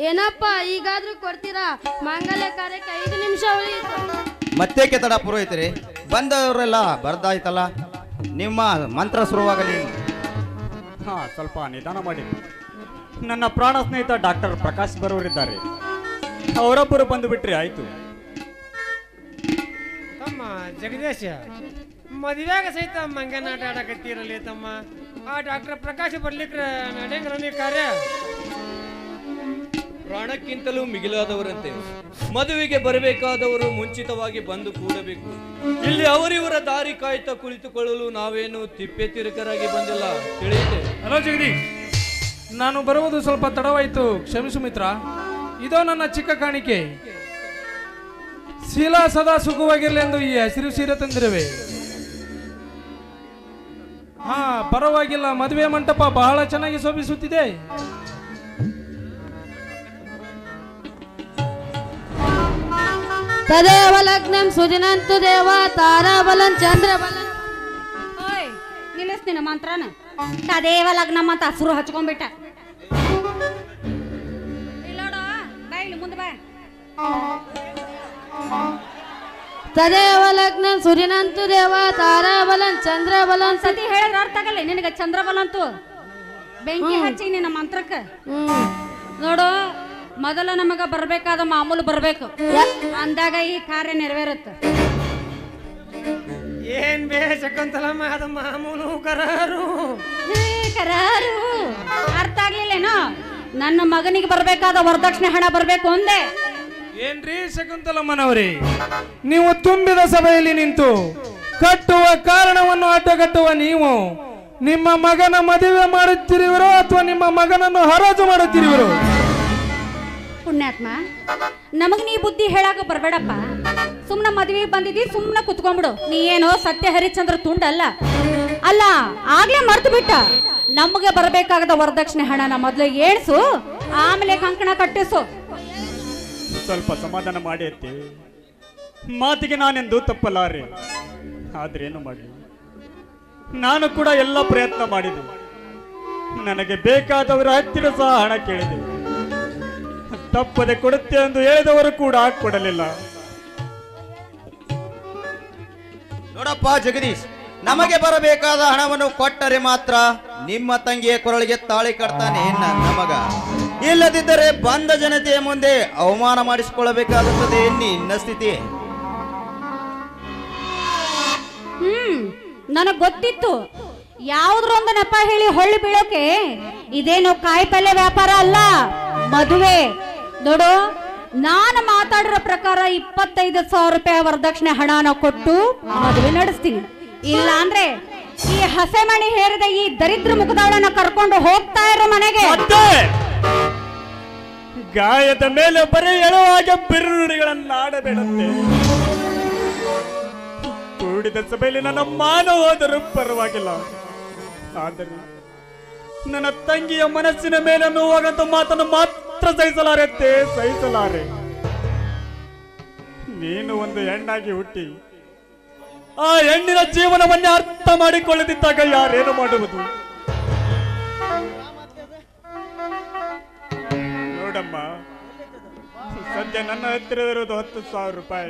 ಏನಪ್ಪ ಈಗಾದ್ರೂ ಕೊಡ್ತೀರಾ ಮಾಂಗಲ್ಯ ಕಾರ್ಯಕ್ಕೆ ಐದು ನಿಮಿಷ ಉಳಿಯಿತು ಮತ್ತೇಕೆ ತಡ ಪುರೋಹಿತರೆ ಬಂದವರೆಲ್ಲ ಬರ್ದಾಯ್ತಲ್ಲ ನಿಮ್ಮ ಮಂತ್ರ ಶುರುವಾಗಲಿ ಹಾ ಸ್ವಲ್ಪ ನಿಧಾನ ಮಾಡಿ ನನ್ನ ಪ್ರಾಣ ಸ್ನೇಹಿತ ಡಾಕ್ಟರ್ ಪ್ರಕಾಶ್ ಬರೋರಿದ್ದಾರೆ ಅವರೊಬ್ಬರು ಬಂದು ಬಿಟ್ರೆ ಆಯ್ತು ತಮ್ಮ ಜಗದೀಶ ಮದುವೆಯಾಗ ಸಹಿತ ಮಂಗನಾಟ ಆಡಕತ್ತೀರಲ್ಲಿ ತಮ್ಮ ಆ ಡಾಕ್ಟರ್ ಪ್ರಕಾಶ್ ಬರ್ಲಿಕ್ರ ನಡೆಯಂಗ್ರ ನೀ ಕಾರ್ಯ ಪ್ರಾಣಕ್ಕಿಂತಲೂ ಮಿಗಿಲಾದವರಂತೆ ಮದುವೆಗೆ ಬರಬೇಕಾದವರು ಮುಂಚಿತವಾಗಿ ಬಂದು ಕೂಡಬೇಕು ಇಲ್ಲಿ ಅವರಿವರ ದಾರಿ ಕಾಯ್ತಾ ಕುಳಿತುಕೊಳ್ಳಲು ನಾವೇನು ತಿಪ್ಪೆ ತಿರುಕರಾಗಿ ಬಂದಿಲ್ಲ ತಿಳಿಯುತ್ತೆ ಹಲೋ ಜಗದೀಶ್ ನಾನು ಬರುವುದು ಸ್ವಲ್ಪ ತಡವಾಯಿತು ಕ್ಷಮಿಸು ಮಿತ್ರ ಇದೋ ನನ್ನ ಚಿಕ್ಕ ಕಾಣಿಕೆ ಶೀಲಾ ಸದಾ ಸುಖವಾಗಿರಲಿ ಎಂದು ಈ ಹಸಿರು ಸೀರೆ ತಂದಿರುವೆ ಹಾ ಪರವಾಗಿಲ್ಲ ಮದುವೆ ಮಂಟಪ ಬಹಳ ಚೆನ್ನಾಗಿ ಶೋಭಿಸುತ್ತಿದೆ ತದೇವ ಲಗ್ನಂ ಸುದಿನಂತು ದೇವ ತಾರಾಬಲಂ ಚಂದ್ರಬಲಂ ಓಯ್ ನಿಲ್ಲಿಸ್ ನಿನ್ನ ಮಂತ್ರನ ತದೇವ ಲಗ್ನಮ್ಮ ಅಂತ ಹಸುರು ಹಚ್ಕೊಂಡ್ಬಿಟ್ಟ ಇಲ್ಲೋಡ ಬಾ ಇಲ್ಲಿ ಮುಂದೆ ಬಾ ತದೇವ ಲಗ್ನಂ ಸುದಿನಂತು ದೇವ ತಾರಾಬಲಂ ಚಂದ್ರಬಲಂ ಸತಿ ಹೇಳಿದ್ರ ಅರ್ಥ ಆಗಲ್ಲ ನಿನಗೆ ಚಂದ್ರಬಲ ಅಂತು ಬೆಂಕಿ ಹಚ್ಚಿ ನಿನ್ನ ಮಂತ್ರಕ್ಕ ಹ್ಮ್ ನೋಡು ಮೊದಲ ನಮಗ ಬರ್ಬೇಕಾದ ಮಾಮೂಲು ಬರ್ಬೇಕು ಅಂದಾಗ ಈ ಕಾರ್ಯ ನೆರವೇರುತ್ತೆ ಏನ್ ಬೇ ಶಕುಂತಲಮ್ಮ ಅದು ಮಾಮೂಲು ಕರಾರು ಹೇ, ಕರಾರು ಅರ್ಥ ಆಗ್ಲಿಲ್ಲೇನೋ ನನ್ನ ಮಗನಿಗೆ ಬರ್ಬೇಕಾದ ವರದಕ್ಷಿಣೆ ಹಣ ಬರ್ಬೇಕು ಒಂದೇ ಏನ್ರಿ ಶಕುಂತಲಮ್ಮನವರೇ ನೀವು ತುಂಬಿದ ಸಭೆಯಲ್ಲಿ ನಿಂತು ಕಟ್ಟುವ ಕಾರಣವನ್ನು ಅಡ್ಡಗಟ್ಟುವ ನೀವು ನಿಮ್ಮ ಮಗನ ಮದುವೆ ಮಾಡುತ್ತಿರುವಿರೋ ಅಥವಾ ನಿಮ್ಮ ಮಗನನ್ನು ಹರಾಜು ಮಾಡುತ್ತಿರುವಿರೋ ಪುಣ್ಯಾತ್ಮ ನಮಗ್ ನೀ ಬುದ್ಧಿ ಹೇಳಾಕ ಬರ್ಬೇಡಪ್ಪ ಸುಮ್ನ ಮದ್ವೆಗೆ ಬಂದಿದ್ದಿ ಸುಮ್ನ ಕುತ್ಕೊಂಡ್ಬಿಡು ನೀ ಏನೋ ಸತ್ಯ ಹರಿಶ್ಚಂದ್ರ ತುಂಡಲ್ಲ ಅಲ್ಲ ಆಗ್ಲೇ ಮರ್ತು ಬಿಟ್ಟ ನಮಗೆ ಬರಬೇಕಾಗದ ವರದಕ್ಷಿಣೆ ಹಣನ ಮೊದ್ಲು ಏಳ್ಸು ಆಮೇಲೆ ಕಂಕಣ ಕಟ್ಟಿಸು ಸ್ವಲ್ಪ ಸಮಾಧಾನ ಮಾಡಿ ಅತ್ತಿ ಮಾತಿಗೆ ನಾನೆಂದು ತಪ್ಪಲಾರೆ ಆದ್ರೆ ಏನು ಮಾಡಿ ನಾನು ಕೂಡ ಎಲ್ಲ ಪ್ರಯತ್ನ ಮಾಡಿದೆ ನನಗೆ ಬೇಕಾದವರ ಹತ್ತಿರ ಸಹ ಹಣ ಕೇಳಿದೆ ತಪ್ಪದೆ ಕೊಡುತ್ತೆ ಎಂದು ಹೇಳಿದವರು ಕೂಡ ಕೊಡಲಿಲ್ಲ ನೋಡಪ್ಪ ಜಗದೀಶ್ ನಮಗೆ ಬರಬೇಕಾದ ಹಣವನ್ನು ಕೊಟ್ಟರೆ ಮಾತ್ರ ನಿಮ್ಮ ತಂಗಿಯ ಕೊರಳಿಗೆ ತಾಳಿ ಕಟ್ತಾನೆ ನ- ನಮಗ ಇಲ್ಲದಿದ್ದರೆ ಬಂದ ಜನತೆಯ ಮುಂದೆ ಅವಮಾನ ಮಾಡಿಸಿಕೊಳ್ಳಬೇಕಾಗುತ್ತದೆ ನಿನ್ನ ಸ್ಥಿತಿ ಹ್ಮ್ ನನಗ್ ಗೊತ್ತಿತ್ತು ಯಾವ್ದ್ರೊಂದು ನೆಪ ಹೇಳಿ ಹೊಳ್ಳಿ ಬೀಳೋಕೆ ಇದೇನು ಕಾಯಿಪಲ್ಯ ವ್ಯಾಪಾರ ಅಲ್ಲ ಮದುವೆ ನೋಡು ನಾನು ಮಾತಾಡಿರೋ ಪ್ರಕಾರ ಇಪ್ಪತ್ತೈದು ಸಾವಿರ ರೂಪಾಯಿ ವರದಕ್ಷಿಣೆ ಹಣನ ಕೊಟ್ಟು ಮದುವೆ ನಡೆಸ್ತೀನಿ ಇಲ್ಲ ಅಂದ್ರೆ ಈ ಹಸೆಮಣಿ ಹೇರಿದ ಈ ದರಿದ್ರ ಮುಖದವಳನ್ನ ಕರ್ಕೊಂಡು ಹೋಗ್ತಾ ಇರೋ ಮನೆಗೆ ಮತ್ತೆ ಗಾಯದ ಮೇಲೆ ಬರೀ ಎಳುವಾಗ ಬಿರುನುಡಿಗಳನ್ನ ಆಡಬೇಡಂತೆ ಕೂಡಿದ ಸಭೆಯಲ್ಲಿ ನನ್ನ ಮಾನ ಹೋದರೂ ಪರವಾಗಿಲ್ಲ ಆದರೆ ನನ್ನ ತಂಗಿಯ ಮನಸ್ಸಿನ ಮೇಲೆ ನೋವಾಗಂತ ಮಾತನ್ನು ಮಾತ್ರ ಸಹಿಸಲಾರೆತ್ತೆ ಸಹಿಸಲಾರೆ ನೀನು ಒಂದು ಹೆಣ್ಣಾಗಿ ಹುಟ್ಟಿ ಆ ಹೆಣ್ಣಿನ ಜೀವನವನ್ನೇ ಅರ್ಥ ಮಾಡಿಕೊಳ್ಳದಿದ್ದಾಗ ಯಾರೇನು ಮಾಡುವುದು ನೋಡಮ್ಮ ಸದ್ಯ ನನ್ನ ಹತ್ತಿರ ಇರೋದು ಹತ್ತು ಸಾವಿರ ರೂಪಾಯಿ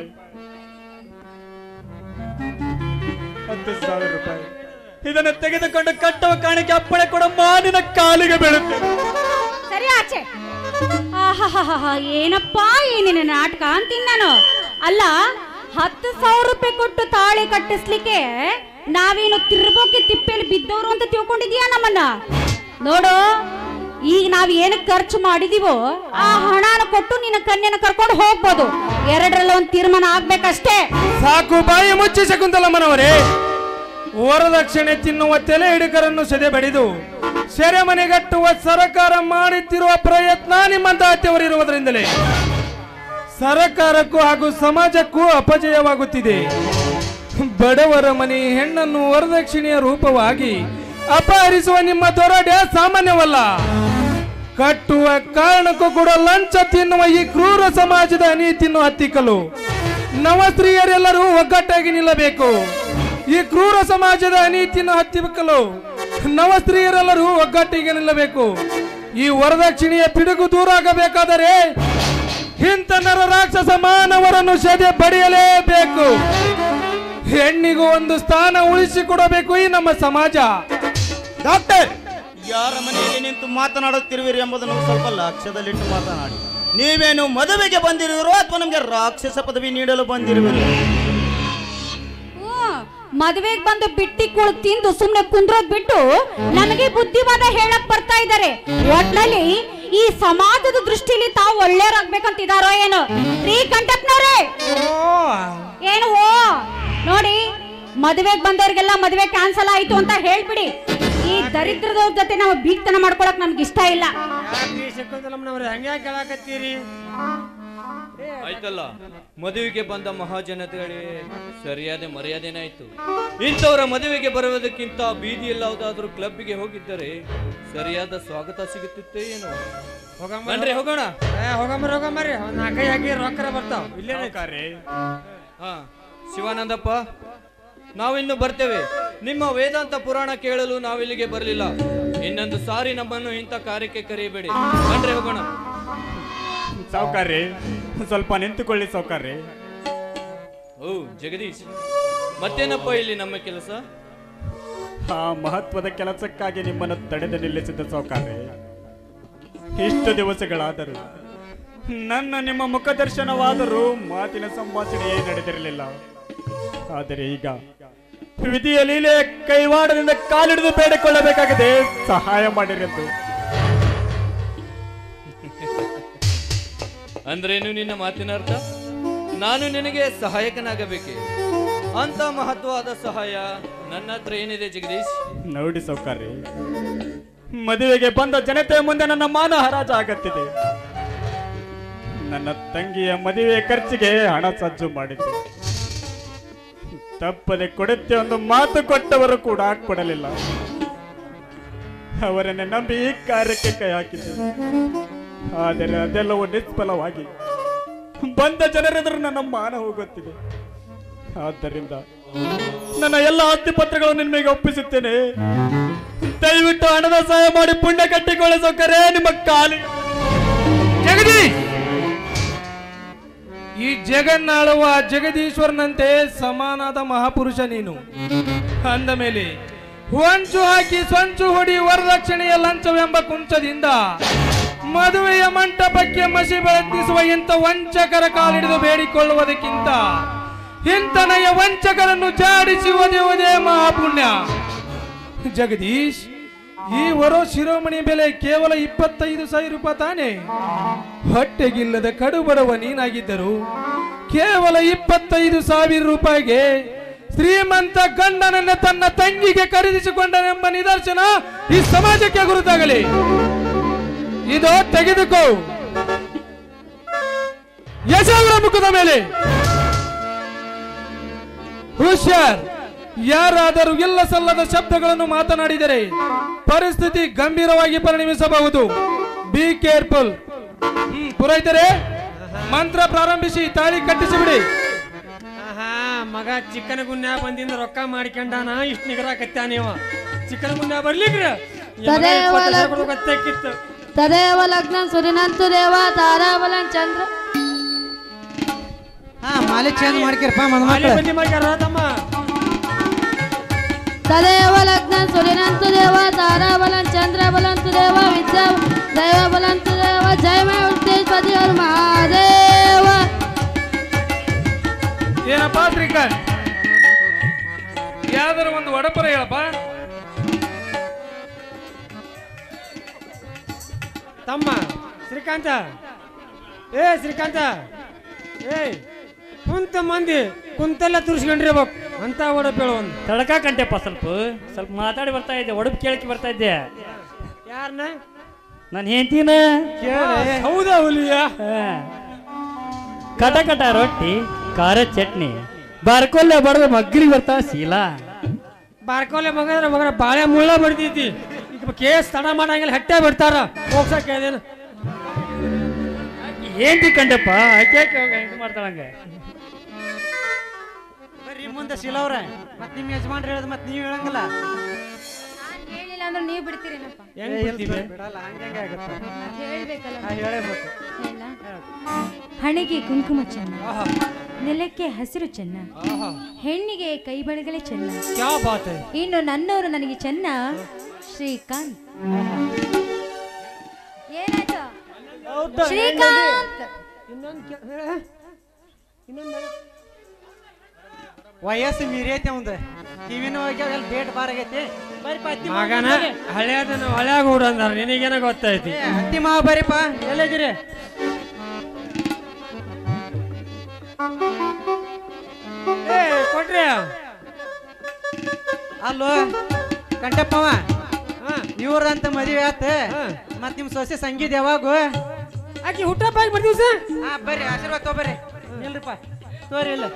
ಹತ್ತು ಸಾವಿರ ರೂಪಾಯಿ ಇದನ್ನು ತೆಗೆದುಕೊಂಡು ಕಟ್ಟುವ ಕಾಣಿಕೆ ಅಪ್ಪಣೆ ಕೊಡ ಮಾನಿನ ಕಾಲಿಗೆ ಬೀಳುತ್ತೇನೆ ಸರಿ ಆಚೆ ಆಹಾಹಾಹಾ, ಏನಪ್ಪಾ ಈ ನಿನ್ನ ನಾಟಕ ಅಂತೀನಿ ನಾನು ಅಲ್ಲ ಹತ್ತು ಸಾವಿರ ರೂಪಾಯಿ ಕೊಟ್ಟು ತಾಳಿ ಕಟ್ಟಿಸ್ಲಿಕ್ಕೆ ನಾವೇನು ತಿರ್ಬೋಕೆ ತಿಪ್ಪೆಯಲ್ಲಿ ಬಿದ್ದವರು ಅಂತ ತಿಳ್ಕೊಂಡಿದ್ಯಾ ನಮ್ಮನ್ನ ನೋಡು ಈಗ ನಾವ್ ಏನಕ್ಕೆ ಖರ್ಚು ಮಾಡಿದೀವೋ ಆ ಹಣನ ಕೊಟ್ಟು ನಿನ್ನ ಕನ್ಯನ ಕರ್ಕೊಂಡು ಹೋಗ್ಬೋದು ಎರಡರಲ್ಲಿ ಒಂದು ತೀರ್ಮಾನ ಆಗ್ಬೇಕಷ್ಟೇ ಸಾಕು ಬಾಯಿ ಮುಚ್ಚಿ ಶಕುಂತಲಮ್ಮನವರೇ ವರದಕ್ಷಿಣೆ ತಿನ್ನುವ ತಲೆ ಹಿಡುಕರನ್ನು ಸೆದೆ ಬಡಿದು ಸೆರೆಮನೆಗಟ್ಟುವ ಸರಕಾರ ಮಾಡುತ್ತಿರುವ ಪ್ರಯತ್ನ ನಿಮ್ಮಂತ ಹತ್ಯವರಿರುವುದರಿಂದಲೇ ಸರಕಾರಕ್ಕೂ ಹಾಗೂ ಸಮಾಜಕ್ಕೂ ಅಪಜಯವಾಗುತ್ತಿದೆ ಬಡವರ ಮನೆ ಹೆಣ್ಣನ್ನು ವರದಕ್ಷಿಣೆಯ ರೂಪವಾಗಿ ಅಪಹರಿಸುವ ನಿಮ್ಮ ದೊರಡೆ ಸಾಮಾನ್ಯವಲ್ಲ ಕಟ್ಟುವ ಕಾರಣಕ್ಕೂ ಕೂಡ ಲಂಚ ತಿನ್ನುವ ಈ ಕ್ರೂರ ಸಮಾಜದ ಅನೀತಿಯನ್ನು ಹತ್ತಿಕ್ಕಲು ನವಸ್ತ್ರೀಯರೆಲ್ಲರೂ ಒಗ್ಗಟ್ಟಾಗಿ ನಿಲ್ಲಬೇಕು ಈ ಕ್ರೂರ ಸಮಾಜದ ಅನೀತಿಯನ್ನು ಹತ್ತಿಕ್ಕಲು ನವಸ್ತ್ರೀಯರೆಲ್ಲರೂ ಒಗ್ಗಟ್ಟಿಗೆ ನಿಲ್ಲಬೇಕು ಈ ವರದಕ್ಷಿಣೆಯ ಪಿಡುಗು ದೂರಾಗಬೇಕಾದರೆ ಇಂಥ ನರ ರಾಕ್ಷಸ ಮಾನವರನ್ನು ಸದೆ ಬಡಿಯಲೇಬೇಕು ಹೆಣ್ಣಿಗೂ ಒಂದು ಸ್ಥಾನ ಉಳಿಸಿಕೊಡಬೇಕು ಈ ನಮ್ಮ ಸಮಾಜ ಡಾಕ್ಟರ್ ಯಾರ ಮನೆಯಲ್ಲಿ ನಿಂತು ಮಾತನಾಡುತ್ತಿರುವಿರಿ ಎಂಬುದನ್ನು ಸ್ವಲ್ಪ ಲಕ್ಷ್ಯದಲ್ಲಿಟ್ಟು ಮಾತನಾಡಿ ನೀವೇನು ಮದುವೆಗೆ ಬಂದಿರುವಿರೋ ಅಥವಾ ನಮಗೆ ರಾಕ್ಷಸ ಪದವಿ ನೀಡಲು ಬಂದಿರುವಿರೋ ಮದುವೆಗೆ ಬಂದು ಬಿಟ್ಟಿ ಕುಳ್ ತಿಂದು ಸುಮ್ನೆ ಕುಂದ್ರೋದ್ ಬಿಟ್ಟು ನಮಗೆ ಬುದ್ಧಿವಾದ ಹೇಳಕ್ ಬರ್ತಾ ಇದ್ದಾರೆ ಒಟ್ನಲ್ಲಿ ಈ ಸಮಾಜದ ದೃಷ್ಟಿಲಿ ತಾವು ಒಳ್ಳೆಯವ್ರಾಗ್ಬೇಕಂತಿದಾರೋ ಏನು ರೀ ಕಂಟಕ್ನವ್ರೆ ಏನು ಓ ನೋಡಿ ಮದುವೆಗೆ ಬಂದವ್ರಿಗೆಲ್ಲ ಮದುವೆ ಕ್ಯಾನ್ಸಲ್ ಆಯ್ತು ಅಂತ ಹೇಳ್ಬಿಡಿ ಈ ದರಿದ್ರದವ್ರ ಜೊತೆ ನಾವು ಬೀಗ್ತನ ಮಾಡ್ಕೊಳಕ್ ನಮ್ಗೆ ಇಷ್ಟ ಇಲ್ಲ ಯಾಕ್ರಿ ಶಕುಂತಲಮ್ಮನವ್ರೆ ಹಂಗೆ ಕೇಳಾಕತ್ತೀರಿ ಆಯ್ತಲ್ಲ ಮದುವೆಗೆ ಬಂದ ಮಹಾಜನತೆಗಳಿಗೆ ಸರಿಯಾದ ಮರ್ಯಾದೆನೇ ಆಯ್ತು ಇಂಥವರ ಮದುವೆಗೆ ಬರುವುದಕ್ಕಿಂತ ಬೀದಿಯಲ್ಲಿ ಯಾವುದಾದ್ರೂ ಕ್ಲಬ್ಗೆ ಹೋಗಿದ್ದರೆ ಸರಿಯಾದ ಸ್ವಾಗತ ಸಿಗುತ್ತಿತ್ತೆ ಏನೋ ಹೋಗಮ್ಮ ಬನ್ರಿ ಹೋಗೋಣ ಏ, ಹೋಗಮ್ಮರಿ ಹೋಗಮ್ಮರಿ ಒಂದ್ ನಾಲ್ಕೈ ಹಾಕಿ ರೊಕ್ಕರ ಬರ್ತಾವ ಇಲ್ಲೇ ಸಾವುಕಾರ್ರೆ, ಹಾ ಶಿವಾನಂದಪ್ಪ ನಾವಿನ್ನು ಬರ್ತೇವೆ ನಿಮ್ಮ ವೇದಾಂತ ಪುರಾಣ ಕೇಳಲು ನಾವಿಲ್ಲಿಗೆ ಬರಲಿಲ್ಲ ಇನ್ನೊಂದು ಸಾರಿ ನಮ್ಮನ್ನು ಇಂಥ ಕಾರ್ಯಕ್ಕೆ ಕರೆಯಬೇಡಿ ಬನ್ರಿ ಹೋಗೋಣ ಸಾವುಕಾರ್ರೆ ಸ್ವಲ್ಪ ನಿಂತುಕೊಳ್ಳಿ ಸಾವುಕಾರ್ರೆ ಓ ಜಗದೀಶ್ ಮತ್ತೇನಪ್ಪ ಇಲ್ಲಿ ನಮ್ಮ ಕೆಲಸ ಆ ಮಹತ್ವದ ಕೆಲಸಕ್ಕಾಗಿ ನಿಮ್ಮನ್ನು ತಡೆದು ನಿಲ್ಲಿಸಿದ ಸಾವುಕಾರ್ರೆ ಇಷ್ಟು ದಿವಸಗಳಾದರೂ ನನ್ನ ನಿಮ್ಮ ಮುಖದರ್ಶನವಾದರೂ ಮಾತಿನ ಸಂಭಾಷಣೆಯೇ ನಡೆದಿರಲಿಲ್ಲ ಆದರೆ ಈಗ ವಿಧಿಯ ಲೀಲೆ ಕೈವಾಡದಿಂದ ಕಾಲಿಡಿದು ಬೇಡಿಕೊಳ್ಳಬೇಕಾಗಿದೆ ಸಹಾಯ ಮಾಡಿರೆಂದು ಅಂದ್ರೇನು ನಿನ್ನ ಮಾತಿನ ಅರ್ಥ ನಾನು ನಿನಗೆ ಸಹಾಯಕನಾಗಬೇಕೆ ಅಂತ ಮಹತ್ವವಾದ ಸಹಾಯ ನನ್ನ ಹತ್ರ ಏನಿದೆ ಜಗದೀಶ್ ನೋಡಿ ಸೌಕರ್ಯ ಮದುವೆಗೆ ಬಂದ ಜನತೆ ಮುಂದೆ ನನ್ನ ಮಾನ ಹರಾಜು ಆಗತ್ತಿದೆ ನನ್ನ ತಂಗಿಯ ಮದುವೆ ಖರ್ಚಿಗೆ ಹಣ ಸಜ್ಜು ಮಾಡಿದ್ದೆ ತಪ್ಪದೆ ಕೊಡುತ್ತೆ ಒಂದು ಮಾತು ಕೊಟ್ಟವರು ಕೂಡ ಕೊಡಲಿಲ್ಲ ಅವರನ್ನು ನಂಬಿ ಈ ಕಾರ್ಯಕ್ಕೆ ಕೈ ಹಾಕಿದ್ದೆ ಆದರೆ ಅದೆಲ್ಲವೂ ನಿಷ್ಫಲವಾಗಿ ಬಂದ ಜನರೆದುರು ನನ್ನ ಮಾನ ಹೋಗುತ್ತಿದೆ ಆದ್ದರಿಂದ ನನ್ನ ಎಲ್ಲ ಆಸ್ತಿ ಪತ್ರಗಳು ನಿಮಗೆ ಒಪ್ಪಿಸುತ್ತೇನೆ ದಯವಿಟ್ಟು ಹಣದ ಸಹಾಯ ಮಾಡಿ ಪುಣ್ಯ ಕಟ್ಟಿಕೊಳ್ಳಿ ಸೌಕರ್ಯ ನಿಮ್ಮ ಕಾಲಿ ಜಗದೀಶ್ ಈ ಜಗನ್ನಾಳುವ ಜಗದೀಶ್ವರನಂತೆ ಸಮಾನಾದ ಮಹಾಪುರುಷ ನೀನು ಅಂದ ಮೇಲೆ ಹೊಂಚು ಹಾಕಿ ಸಂಚು ಹೊಡಿ ವರದಕ್ಷಿಣೆಯ ಲಂಚವೆಂಬ ಕುಂಚದಿಂದ ಮದುವೆಯ ಮಂಟಪಕ್ಕೆ ಮಸಿ ಬೆಳಗಿಸುವ ಇಂಥ ವಂಚಕರ ಕಾಲಿಡಿದು ಬೇಡಿಕೊಳ್ಳುವುದಕ್ಕಿಂತ ಇಂತನೆಯ ವಂಚಕರನ್ನು ಜಾಡಿಸಿ ಒದೆಯುವುದೇ ಮಹಾಪುಣ್ಯ ಜಗದೀಶ್ ಈ ವರೋ ಶಿರೋಮಣಿ ಬೆಲೆ ಕೇವಲ ಇಪ್ಪತ್ತೈದು ಸಾವಿರ ರೂಪಾಯಿ ತಾನೆ ಹೊಟ್ಟೆಗಿಲ್ಲದ ಕಡುಬಡವ ನೀನಾಗಿದ್ದರು ಕೇವಲ ಇಪ್ಪತ್ತೈದು ಸಾವಿರ ರೂಪಾಯಿಗೆ ಶ್ರೀಮಂತ ಗಂಡನನ್ನ ತನ್ನ ತಂಗಿಗೆ ಖರೀದಿಸಿಕೊಂಡನೆಂಬ ನಿದರ್ಶನ ಈ ಸಮಾಜಕ್ಕೆ ಗುರುತಾಗಲಿ ಇದು ತೆಗೆದುಕೋ ಯಶವರ ಮುಖದ ಮೇಲೆ ಹುಷಾರ್ ಯಾರಾದರೂ ಇಲ್ಲ ಸಲ್ಲದ ಶಬ್ದಗಳನ್ನು ಮಾತನಾಡಿದರೆ ಪರಿಸ್ಥಿತಿ ಗಂಭೀರವಾಗಿ ಪರಿಣಮಿಸಬಹುದು ಬಿ ಕೇರ್ಫುಲ್ ಹ್ಮ್ ಪುರೋಹಿತರೆ ಮಂತ್ರ ಪ್ರಾರಂಭಿಸಿ ತಾಳಿ ಕಟ್ಟಿಸಿಬಿಡಿ ಆಹಾ ಮಗ ಚಿಕ್ಕನ ಗುನ್ಯಾ ಬಂದಿಂದ ರೊಕ್ಕ ಮಾಡ್ಕೊಂಡಾನ ಇಷ್ಟು ನಿಗರಾಕತ್ಯ ನೀವ ಚಿಕ್ಕನ ಗುನ್ಯಾ ಬರ್ಲಿಕ್ರಿ ತದೇವ ಲಗ್ನ- ಗೊತ್ತಾಕಿತ್ತು ತದೇವ ಲಗ್ನ ಸುರಿನಂತು ದೇವ ತಾರಾಬಲಂ ಚಂದ್ರ ಹಾ ಮಾಲಿಕ್ ಚೇಂಜ್ ಮಾಡ್ಕಿರಪ್ಪ ಮದ್ ಅಲ್ಲಿ ಮಕ್ಳು ಬಂದಿ ಮಾಡ್ಯಾರ ತಮ್ಮ ತದೇವ ಲಗ್ನ ಸುರಿನಂತು ದೇವ ತಾರಾಬಲಂ ಚಂದ್ರ ಬಲಂತು ದೇವ ವಿದ್ಯಾ ದೈವ ಬಲಂತು ದೇವ ಜಯ ಮೈ ಉತ್ತೇಜಪತಿ ಅವ್ರ ಮಹಾದೇವ ಏನಪ್ಪಾ ಶ್ರೀಕಾಂತ್ ಯಾವ್ದಾರ ಒಂದು ಒಡಪರ ಹೇಳಪ್ಪ ತಮ್ಮ ಶ್ರೀಕಾಂತ ಏ ಶ್ರೀಕಾಂತ ಏ ಕುಂತ ಮಂದಿ ಕುಂತೆಲ್ಲ ತುರ್ಸ್ಕೊಂಡಿರ್ಬೇಕು ಅಂತ ಒಡಪೇಳು ಒಂದು ತಡಕ ಕಂಟೆಪ್ಪ ಸ್ವಲ್ಪ ಸ್ವಲ್ಪ ಮಾತಾಡಿ ಬರ್ತಾ ಇದ್ದೆ ಒಡಪು ಕೇಳಕ್ಕೆ ಬರ್ತಾ ಇದ್ದೆ ಯಾರನ್ನ ನಾನು ಹೆಂಡ್ತಿನ ಹೌದಾ ಹುಲಿಯ ಕಟ ಕಟ ರೊಟ್ಟಿ ಖಾರ ಚಟ್ನಿ ಬರ್ಕೊಲ್ಲೆ ಬಡದ ಮಗ್ಲಿಗೆ ಬರ್ತಾವ ಶೀಲಾ ಬಾರ್ಕೋಲೆ ಮಗದ್ರ ಮಗನ ಬಾಳೆ ಮುಳ್ಳ ಬಡ್ದೈತಿ ಈಗ ಕೇಸ್ ತಡ ಮಾಡಂಗಿಲ್ಲ ಹಟ್ಟೆ ಬಿಡ್ತಾರ ಹೋಗ್ಸಕ್ಕೆ ಅದೇನು ಏನ್ತಿ ಕಂಡಪ್ಪ ಆಕೆ ಇದು ಮಾಡ್ತಾಳಂಗ ಬರ್ರಿ ಮುಂದೆ ಶಿಲವ್ರ ಮತ್ ನಿಮ್ ಯಜಮಾನ್ರು ಹೇಳದ್ ಮತ್ ನೀವ್ ಹೇಳಂಗಿಲ್ಲ ನಾನ್ ಹೇಳಿಲ್ಲ ಇಲ್ಲಾಂದ್ರೆ ನೀವು ಬಿಡ್ತೀರೇನಪ್ಪ ಹೆಂಗ್ ಬಿಡ್ತೀವಿ ಬಿಡಲ್ಲ ಹಂಗೆ ಆಗುತ್ತೆ ನಾವ್ ಹೇಳ್ಬೇಕಲ್ಲ ಹೇಳಬೇಕು ಹೇಳ ಹಣೆಗೆ ಕುಂಕುಮ ಚೆನ್ನ ಆಹಾ ನೆಲಕ್ಕೆ ಹಸಿರು ಚೆನ್ನ ಆಹಾ ಹೆಣ್ಣಿಗೆ ಕೈ ಬಳೆಗಳೇ ಚೆನ್ನ ಕ್ಯಾ ಬಾತ್ ಹೈ ಇನ್ನು ನನ್ನವರು ನನಗೆ ಚೆನ್ನ ಶ್ರೀಕಾಂತ್ ಏನಾಯ್ತು ಶ್ರೀಕಾಂತ್ ಇನ್ನೊಂದು ಇನ್ನೊಂದು ವಯಸ್ಸು ಮೀರೈತೆ ಅವಂದ ಕಿವಿನ ಹೋಗ್ಯಾವ ಎಲ್ಲ ಡೇಟ್ ಬಾರ್ ಆಗೈತಿ ಬರ್ರಿ ಪತ್ತಿ ಮಗನ ಹಳೆಯದನ್ನ ಹಳೆಯಾಗ ಊರು ಅಂದಾರ ನಿನಗೇನ ಗೊತ್ತೈತಿ ಹತ್ತಿ ಮಾವ ಬರ್ರಿಪ್ಪ ಎಲ್ಲಿದ್ದೀರಿ ಏ ಕೊಟ್ರಿ ಅಲ್ಲೋ ಕಂಟಪ್ಪವ ಹಾ ಇವ್ರದಂತ ಮದುವೆ ಆತ ಹಾ. ಮತ್ ನಿಮ್ ಸೊಸೆ ಸಂಗೀತ ಯಾವಾಗು ಆಕಿ ಹುಟ್ಟಪ್ಪ ಆಗಿ ಬರ್ತೀವಿ ಸರ್ ಹಾ ಬರ್ರಿ ಆಶೀರ್ವಾದ ತಗೋಬರ್ರಿ ಇಲ್ರಿಪ್ಪ ತೋರಿ ಇಲ್ಲ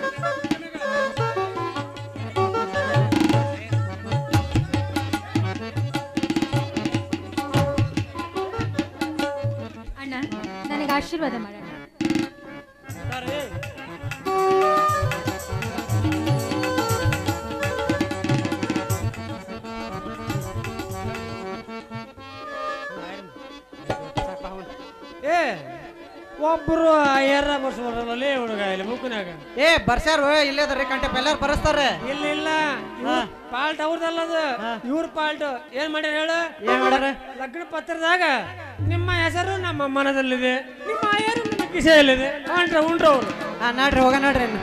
ಅಣ್ಣ ನನಗೆ ಆಶೀರ್ವಾದ ಮಾಡೋಣ ಏ ಒಬ್ರು ಎರ್ರ ಬರ್ಸ್ಬಾರಲ್ಲ ಹುಡುಗ ಇಲ್ಲಿ ಮುಕ್ಕನಾಗ ಏ ಬರ್ಸ್ಯಾರ ಇಲ್ಲೇ ಅದಾರ್ರಿ ಕಂಟಪ್ಪ ಎಲ್ಲಾರು ಬರಸ್ತಾರ ಇಲ್ಲ ಇಲ್ಲ ಪಾಲ್ಟ್ ಅವ್ರದಲ್ಲ ಅದು ಇವ್ರ ಪಾಲ್ಟ್ ಏನ್ ಮಾಡ್ಯಾರ ಹೇಳು ಏನ್ ಮಾಡ್ಯಾರ ಲಗ್ನ ಪತ್ರದಾಗ ನಿಮ್ಮ ಹೆಸರು ನಮ್ಮ ಮನದಲ್ಲಿದೆ ನಿಮ್ಮ ಆಯರು ನಿಮ್ಮ ಕಿಸೆಯಲ್ಲಿದೆ ಕಾಣ್ರ ಉಂಡ್ರ ಅವ್ರು ಹಾ ನಾಡ್ರಿ ಹೋಗ ನಾಡ್ರಿ ಇನ್ನು.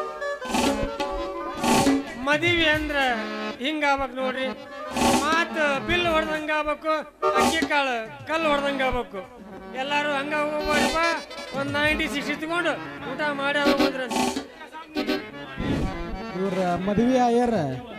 ಮದುವೆ ಅಂದ್ರ ಹಿಂಗ ಆಗ್ಬೇಕು ನೋಡ್ರಿ ಮಾತು ಬಿಲ್ ಹೊಡೆದಂಗ ಆಗ್ಬೇಕು ಅಕ್ಕಿ ಕಾಳು ಕಲ್ಲು ಹೊಡೆದಂಗ ಆಗ್ಬೇಕು ಎಲ್ಲಾರು ಹಂಗ ಹೋಗ್ಬಾರಪ್ಪ ಒಂದ್ ನೈಂಟಿ ಸಿಕ್ಸ್ ಇಟ್ಕೊಂಡು ಊಟ ಮಾಡಿ ಹೋಗ್ಬಂದ್ರ ಇವ್ರ ಮದುವೆ ಆಯ್ಯಾರ